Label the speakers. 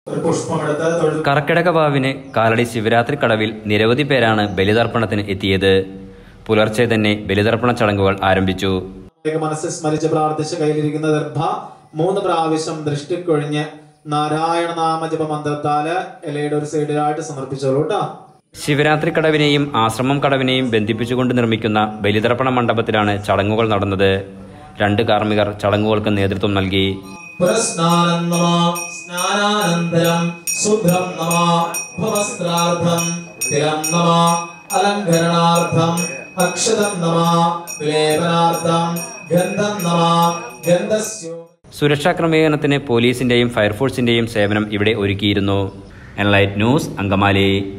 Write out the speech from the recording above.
Speaker 1: ഒരു പുഷ്പമെടുത്ത് തൊഴുതു
Speaker 2: കർക്കിടകവാവിന് കാലടി ശിവരാത്രി കടവിൽ നിരവധി പേരാണ് ബലിതർപ്പണത്തിന് എത്തിയത് പുലർച്ചെ തന്നെ ബലിതർപ്പണ ചടങ്ങുകൾ ആരംഭിച്ചു
Speaker 1: പ്രത്യേക മനസ്സിൽ സ്മരിച്ച് പ്രാർത്ഥിച്ച് കയ്യിലിരിക്കുന്ന ദർഭ മൂന്ന് പ്രാവശ്യം ദൃഷ്ടിക്കൊഴിഞ്ഞ് നാരായണ നാമജപ മന്ത്രത്താല് ഇലയുടെ ഒരു സൈഡിലായിട്ട് സമർപ്പിച്ചോളൂ കേട്ടോ
Speaker 2: ശിവരാത്രി കടവിനെയും ആശ്രമം കടവിനെയും ബന്ധിപ്പിച്ചുകൊണ്ട് നിർമ്മിക്കുന്ന ബലിതർപ്പണ മണ്ഡപത്തിലാണ് ചടങ്ങുകൾ നടന്നത് രണ്ട് കാർമ്മികർ ചടങ്ങുകൾക്ക് നേതൃത്വം നൽകി
Speaker 1: പുരസ്നാനം നമ സ്നാനാനന്തരം ശുഭ്രം നമ ഭവസ്ത്രാർത്ഥം തിരം നമ അലങ്കരണാർത്ഥം അക്ഷതം നമ വിലേപനാർത്ഥം ഗന്ധം നമ ഗന്ധസ്യോ
Speaker 2: സുരക്ഷാ ക്രമീകരണത്തിന് പോലീസിന്റെയും ഫയർഫോഴ്സിന്റെയും സേവനം ഇവിടെ ഒരുക്കിയിരുന്നു എൻലൈറ്റ് ന്യൂസ് അങ്കമാലി